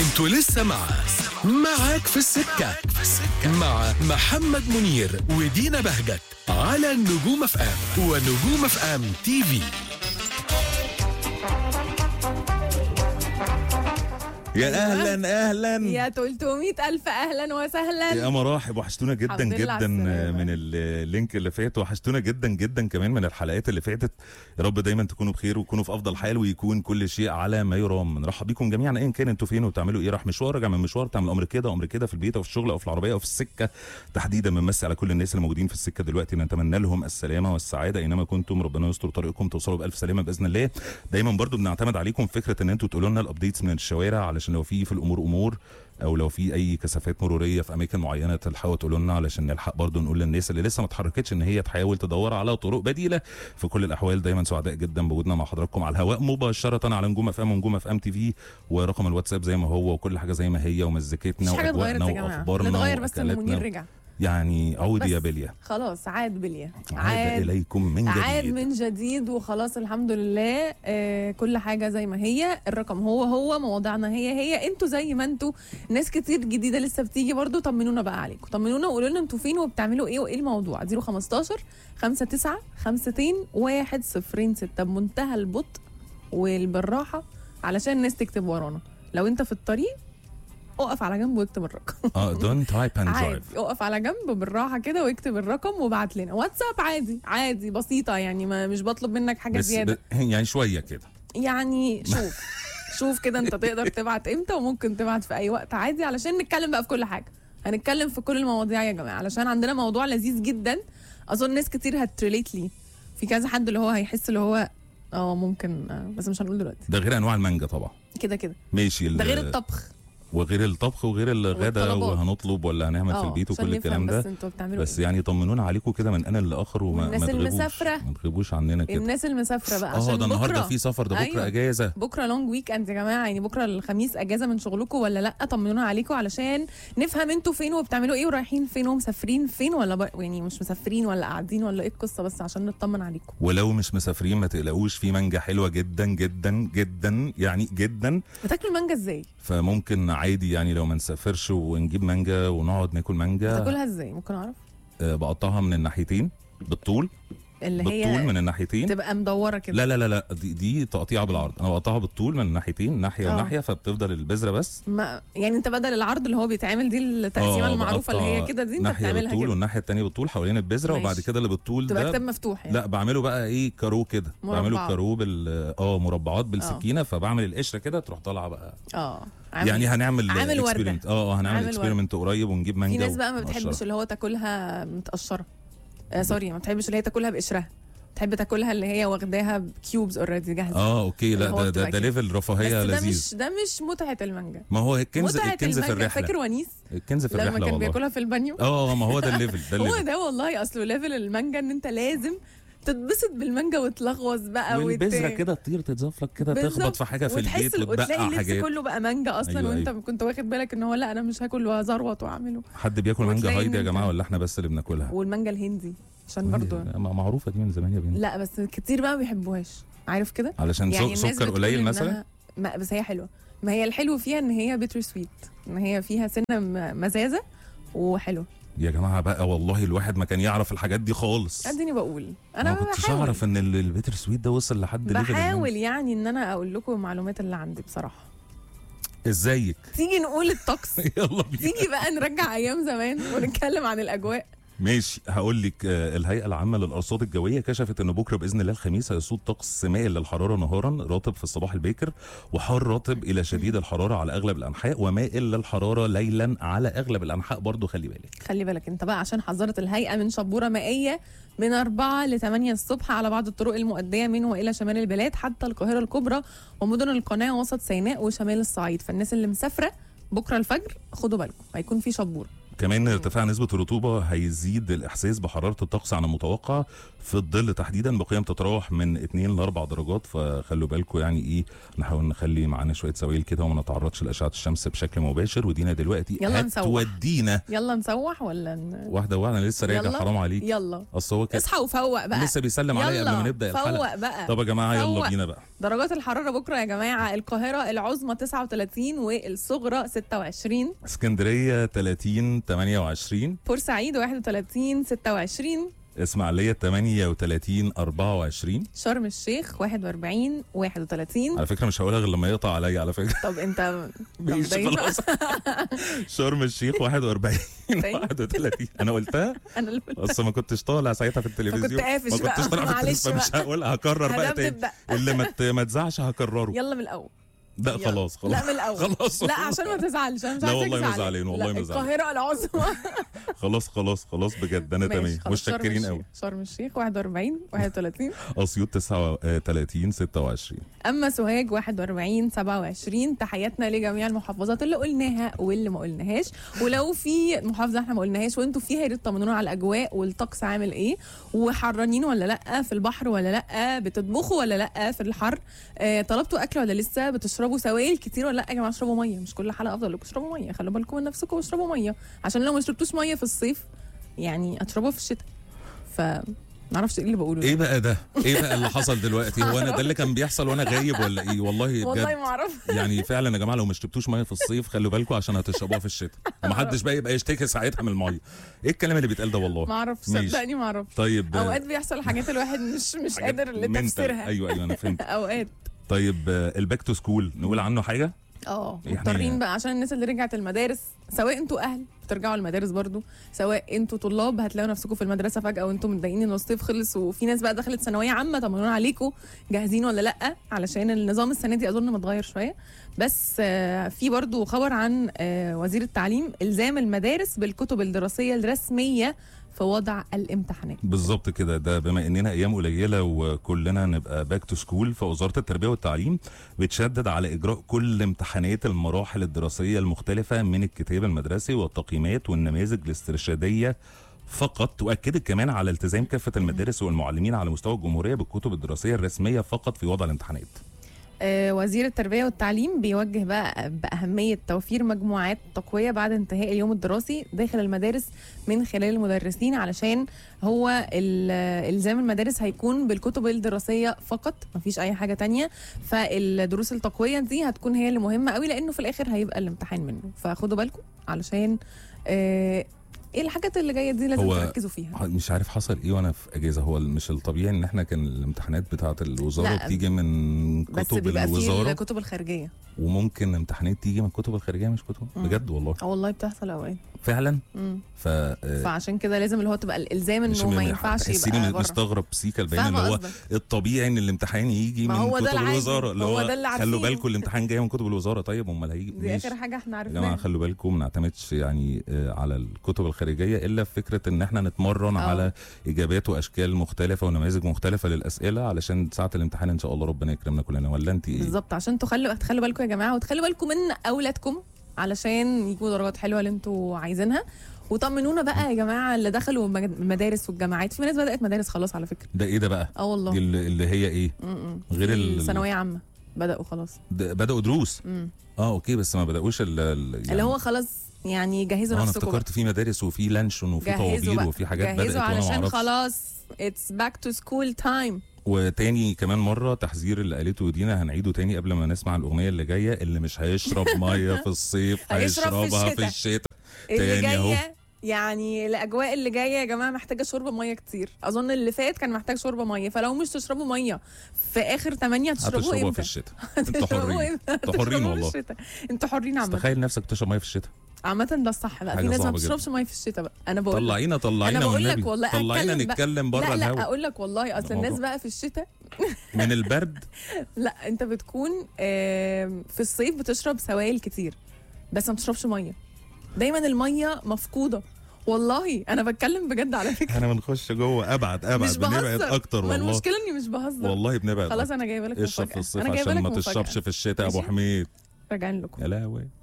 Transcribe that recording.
انتوا لسه مع معاك في السكة مع محمد منير ودينا بهجت على النجوم اف ام ونجوم اف ام تي في يا اهلا اهلا يا 300 ألف أهلا وسهلا يا مراحب وحشتونا جدا الحمد لله على جدا السلامة. من اللينك اللي فات وحشتونا جدا جدا كمان من الحلقات اللي فاتت يا رب دايما تكونوا بخير وتكونوا في افضل حال ويكون كل شيء على ما يرام نرحب بيكم جميعا ايا كان انتوا فين وبتعملوا ايه راح مشوار راجع من مشوار تعمل امر كده امر كده في البيت او في الشغل او في العربيه او في السكه تحديدا بنمسي على كل الناس اللي موجودين في السكه دلوقتي نتمنى لهم السلامه والسعاده اينما كنتم ربنا يستر طريقكم توصلوا بالف سلامه باذن الله دايما برضو بنعتمد عليكم في فكره ان انتوا تقولوا لنا الابديتس من الشوارع علشان لو في في الامور امور او لو في اي كثافات مروريه في اماكن معينه تلحقوا تقولوا لنا علشان نلحق برضو نقول للناس اللي لسه ما اتحركتش ان هي تحاول تدور على طرق بديله في كل الاحوال دايما سعداء جدا بوجودنا مع حضراتكم على الهواء مباشره على نجوم اف ام ونجوم اف ام تي في ورقم الواتساب زي ما هو وكل حاجه زي ما هي ومزيكتنا مش حاجة اتغيرت واجواءنا يا جماعة واخبارنا اللي اتغير بس إن وأكلاتنا. منير رجع يعني عودي يا بس. بليا خلاص عاد بليا عاد اليكم من جديد عاد من جديد وخلاص الحمد لله آه كل حاجة زي ما هي الرقم هو هو مواضيعنا هي هي انتوا زي ما انتوا ناس كتير جديدة لسه بتيجي برضو طمنونا بقى عليكم طمنونا وقولوا لنا انتوا فين وبتعملوا ايه وايه الموضوع 015 59 52 106 بمنتهى البطء والبالراحة علشان الناس تكتب ورانا لو انت في الطريق اقف على جنب واكتب الرقم اه دونت تايب اند عادي درايف اقف على جنب بالراحه كده واكتب الرقم وابعت لنا واتساب عادي عادي بسيطه يعني ما مش بطلب منك حاجه بس زياده ب... يعني شويه كده يعني شوف شوف كده انت تقدر تبعت امتى وممكن تبعت في اي وقت عادي علشان نتكلم بقى في كل حاجه هنتكلم في كل المواضيع يا جماعه علشان عندنا موضوع لذيذ جدا اظن ناس كتير هتريليت لي في كذا حد اللي هو هيحس اللي هو اه ممكن آه، بس مش هنقول دلوقتي ده غير انواع المانجا طبعا كده كده ماشي ال- ده غير الطبخ وغير الطبخ وغير الغدا والطلبات. وهنطلب ولا هنعمل في اه البيت عشان وكل الكلام نفهم ده بس انتوا بتعملوا بس ايه يعني طمنونا عليكم كده من انا لاخر وما والناس ما تغيبوش المسافرة. ما تغيبوش عننا كده الناس المسافره بقى اه عشان ده النهارده بكرة. في سفر ده بكره أيوة. اجازه بكره لونج ويك اند يا جماعه يعني بكره الخميس اجازه من شغلكم ولا لا طمنونا عليكم علشان نفهم انتوا فين وبتعملوا ايه ورايحين فين ومسافرين فين ولا ب... يعني مش مسافرين ولا قاعدين ولا ايه القصه بس عشان نطمن عليكم ولو مش مسافرين ما تقلقوش في مانجا حلوه جدا جدا جدا يعني جدا بتاكلوا المانجا ازاي فممكن عادي يعني لو ما نسافرش ونجيب مانجا ونقعد ناكل مانجا بتاكلها ازاي ممكن اعرف آه، بقطعها من الناحيتين بالطول اللي بالطول هي من الناحيتين تبقى مدوره كده لا لا لا لا دي, دي تقطيعه بالعرض انا بقطعها بالطول من الناحيتين ناحيه آه. وناحيه فبتفضل البذره بس ما يعني انت بدل العرض اللي هو بيتعمل دي التقسيمه آه، المعروفه اللي هي بقطع كده دي انت ناحيه بتعملها بالطول كده والناحيه الثانيه بالطول حوالين البذره ماشي. وبعد كده اللي بالطول تبقى ده كتاب مفتوح يعني لا بعمله بقى ايه كارو كده بعمله مربعات. كارو بال اه مربعات بالسكينه فبعمل القشره كده تروح طالعه بقى اه عامل- يعني هنعمل عامل وردة. experiment. اه اه هنعمل عامل اكسبيرمنت قريب ونجيب مانجا في ناس بقى ما ونقشرها. بتحبش اللي هو تاكلها متقشره آه سوري ما بتحبش اللي هي تاكلها بقشرها تحب تاكلها اللي هي واخداها بكيوبز اوريدي جاهزه اه اوكي لا هو ده ده, بتبقى ده كده. ليفل رفاهيه بس ده لذيذ مش ده مش متعه المانجا ما هو الكنز متعه الكنز في المانجا الرحله فاكر ونيس الكنز في لما الرحله كان والله بياكلها في البانيو اه ما هو ده الليفل ده هو الليفل ده والله اصله ليفل المانجا ان انت لازم تتبسط بالمانجا وتلغوص بقى وت- والبذره كده تطير تتزفلك كده بالظبط. تخبط في حاجه في وتحس البيت ال- وتلاقي وتبقع اللبس حاجات كله بقى مانجا اصلا أيوة، وانت أيوة. كنت واخد بالك ان هو لا انا مش هاكل وازروط واعمله حد بياكل مانجا وتلاقي هايدي يا إن أنت- جماعه ولا احنا بس اللي بناكلها والمانجا الهندي عشان برضو ما- معروفه دي من زمان يا بنتي لا بس كتير بقى ما بيحبوهاش عارف كده علشان يعني سو- الناس سكر بتقول قليل إنها- مثلا ما بس هي حلوه ما هي الحلو فيها ان هي بيتر سويت ان هي فيها سنه م- مزازه وحلوه يا جماعه بقى والله الواحد ما كان يعرف الحاجات دي خالص اديني بقول انا انا ما كنتش بحاول اعرف ان ال- البيتر سويت ده وصل لحد ليفل بحاول يعني ان انا اقول لكم المعلومات اللي عندي بصراحه إن- ازيك تيجي نقول الطقس يلا بينا تيجي بقى نرجع ايام زمان ونتكلم عن الاجواء ماشي هقول لك آه، الهيئه العامه للارصاد الجويه كشفت ان بكره باذن الله الخميس هيسود طقس مائل للحراره نهارا رطب في الصباح الباكر وحار رطب الى شديد الحراره على اغلب الانحاء ومائل للحراره ليلا على اغلب الانحاء برضو خلي بالك خلي بالك انت بقى عشان حذرت الهيئه من شبوره مائيه من 4 ل 8 الصبح على بعض الطرق المؤديه من والى شمال البلاد حتى القاهره الكبرى ومدن القناه وسط سيناء وشمال الصعيد فالناس اللي مسافره بكره الفجر خدوا بالكم هيكون في شبوره كمان ارتفاع نسبة الرطوبة هيزيد الإحساس بحرارة الطقس عن المتوقع في الظل تحديدا بقيم تتراوح من 2 ل 4 درجات فخلوا بالكم يعني إيه نحاول نخلي معانا شوية سوائل كده وما نتعرضش لأشعة الشمس بشكل مباشر ودينا دلوقتي يلا نسوح. هتودينا يلا نسوح ولا ن... واحدة واحدة أنا لسه راجع يلا. حرام عليك يلا أصل هو كده اصحى وفوق بقى لسه بيسلم عليا قبل ما يلا، نبدأ الحلقة فوق بقى طب يا جماعة يلا فوق. بينا بقى درجات الحرارة بكرة يا جماعة القاهرة العظمى 39 والصغرى 26 اسكندرية 30 28 بورسعيد 31 26 اسماعيلية 38 24 شرم الشيخ 41 31 على فكرة مش هقولها غير لما يقطع عليا على فكرة طب انت طب ماشي ده ينفع؟ خلاص شرم الشيخ 41 تاني؟ 31 انا قلتها انا اللي قلت اصل ما كنتش طالع ساعتها في التلفزيون قافش ما بقى. كنتش طالع في معلش التلفزيون فمش بقى. هقولها هكرر بقى تاني هنبدأ. اللي ما ت- ما تزعش هكرره يلا من الاول لا يلا. خلاص خلاص لا من الاول خلاص لا عشان ما تزعلش انا مش لا عايزاك والله ما تزعل. زعلان، والله لا، ما زعلان. القاهرة العظمى خلاص خلاص خلاص بجد انا ماشي، تمام خلاص، شرم متشكرين الشيخ. قوي شرم الشيخ 41 31 اسيوط 39 26 اما سوهاج 41 27 تحياتنا لجميع المحافظات اللي قلناها واللي ما قلناهاش ولو في محافظه احنا ما قلناهاش وانتوا فيها يا ريت تطمنونا على الاجواء والطقس عامل ايه وحرانين ولا لا في البحر ولا لا بتطبخوا ولا لا في الحر آه طلبتوا اكل ولا لسه بتشربوا سوائل كتير ولا لا يا جماعه اشربوا ميه مش كل حلقه افضل لكم اشربوا ميه خلوا بالكم من نفسكم واشربوا ميه عشان لو ما شربتوش ميه في الصيف يعني هتشربوها في الشتاء ف معرفش ايه اللي بقوله ده. ايه بقى ده ايه بقى اللي حصل دلوقتي هو انا ده اللي كان بيحصل وانا غايب ولا ايه والله والله بجد ما اعرف يعني فعلا يا جماعه لو ما شربتوش ميه في الصيف خلوا بالكم عشان هتشربوها في الشتاء ومحدش بقى يبقى يشتكي ساعتها من الميه ايه الكلام اللي بيتقال ده والله ما اعرف ماشي. صدقني ما اعرف طيب آه، اوقات بيحصل حاجات الواحد مش مش حاجات قادر mental. لتفسيرها ايوه ايوه انا فهمت اوقات طيب آه، الباك تو سكول نقول عنه حاجه اه يعني- مضطرين بقى عشان الناس اللي رجعت المدارس سواء انتوا اهل بترجعوا المدارس برضو سواء انتوا طلاب هتلاقوا نفسكم في المدرسه فجاه وانتوا متضايقين ان الصيف خلص وفي ناس بقى دخلت ثانويه عامه طمنونا عليكم جاهزين ولا لا علشان النظام السنه دي اظن متغير شويه بس آه، في برضو خبر عن آه، وزير التعليم الزام المدارس بالكتب الدراسيه الرسميه في وضع الامتحانات بالظبط كده ده بما اننا ايام قليله وكلنا نبقى باك تو سكول فوزاره التربيه والتعليم بتشدد على اجراء كل امتحانات المراحل الدراسيه المختلفه من الكتاب المدرسي والتقييمات والنماذج الاسترشاديه فقط واكدت كمان على التزام كافه المدارس والمعلمين على مستوى الجمهوريه بالكتب الدراسيه الرسميه فقط في وضع الامتحانات آه، وزير التربية والتعليم بيوجه بقى بأهمية توفير مجموعات تقوية بعد انتهاء اليوم الدراسي داخل المدارس من خلال المدرسين علشان هو ال- إلزام المدارس هيكون بالكتب الدراسية فقط مفيش أي حاجة تانية فالدروس التقوية دي هتكون هي اللي مهمة قوي لأنه في الآخر هيبقى الامتحان منه فخدوا بالكم علشان آه، ايه الحاجات اللي جايه دي لازم هو تركزوا فيها مش عارف حصل ايه وانا في اجازه هو مش الطبيعي ان احنا كان الامتحانات بتاعه الوزاره لا، بتيجي من بس كتب بيبقى فيه الوزاره الكتب الخارجيه وممكن امتحانات تيجي من الكتب الخارجيه مش كتب مم. بجد والله اه والله بتحصل اوقات فعلا مم. ف آه، فعشان كده لازم اللي هو تبقى الالزام مش انه ما م- ينفعش تحسيني يبقى بره مستغرب سيكا البيان اللي فاهمة هو قصدك. الطبيعي ان الامتحان يجي ما من هو ده كتب العادي. الوزاره اللي هو هو ده اللي خلوا عارفينه. بالكم الامتحان جاي من كتب الوزاره طيب امال هيجي دي ماشي. اخر حاجه احنا يا جماعه عرفناها خلوا بالكم ما نعتمدش يعني آه، على الكتب الخارجيه الا في فكره ان احنا نتمرن آه. على اجابات واشكال مختلفه ونماذج مختلفه للاسئله علشان ساعه الامتحان ان شاء الله ربنا يكرمنا كلنا ولا انت ايه؟ بالظبط عشان تخلوا تخلوا بالكم يا جماعه وتخلوا بالكم من اولادكم علشان يجيبوا درجات حلوه اللي انتوا عايزينها وطمنونا بقى يا جماعه اللي دخلوا المج- المدارس والجامعات في ناس بدات مدارس خلاص على فكره ده ايه ده بقى؟ اه والله دي اللي اللي هي ايه؟ م-م. غير في ال- ثانويه عامه بداوا خلاص ده بداوا دروس مم. اه اوكي بس ما بداوش ال- ال- يعني اللي هو خلاص يعني جهزوا آه، انا نفسكم بقى. افتكرت في مدارس وفي لانشون وفي جهزوا طوابير بقى وفي حاجات بدات جهزوا وانا ما علشان اعرفش خلاص اتس باك تو سكول تايم وتاني كمان مره تحذير اللي قالته دينا هنعيده تاني قبل ما نسمع الاغنيه اللي جايه اللي مش هيشرب ميه في الصيف هيشرب في هيشربها في الشتاء. الشتاء اللي تاني أهو. جايه يعني الاجواء اللي جايه يا جماعه محتاجه شرب ميه كتير اظن اللي فات كان محتاج شرب ميه فلو مش تشربوا ميه في اخر 8 هتشربوه هتشربوها في امتى الشتاء انتوا هتشربوه حرين امتى انتوا حرين هتشربوه في والله الشتاء. انتوا حرين بس عامه تخيل نفسك تشرب ميه في الشتاء عامه ده الصح بقى في حاجة ناس ما صعبة جدا. بتشربش ميه في الشتاء بقى انا بقول لك. طلعينا طلعينا انا بقول لك والنبي والله طلعينا أتكلم بقى. نتكلم بره لا لا الهوا اقول لك والله اصل الموضوع. الناس بقى في الشتاء من البرد لا انت بتكون آم، في الصيف بتشرب سوائل كتير بس ما بتشربش ميه دايما الميه مفقوده والله انا بتكلم بجد على فكره احنا بنخش جوه ابعد ابعد مش بنبعد بهزر اكتر ما والله المشكله اني مش بهزر والله بنبعد خلاص أكتر. انا جايبه لك اشرب مفاجأة. في الصيف انا جايبه عشان لك ما تشربش مفاجأة. في الشتاء يا ابو ماشي؟ حميد راجعين لكم يا لهوي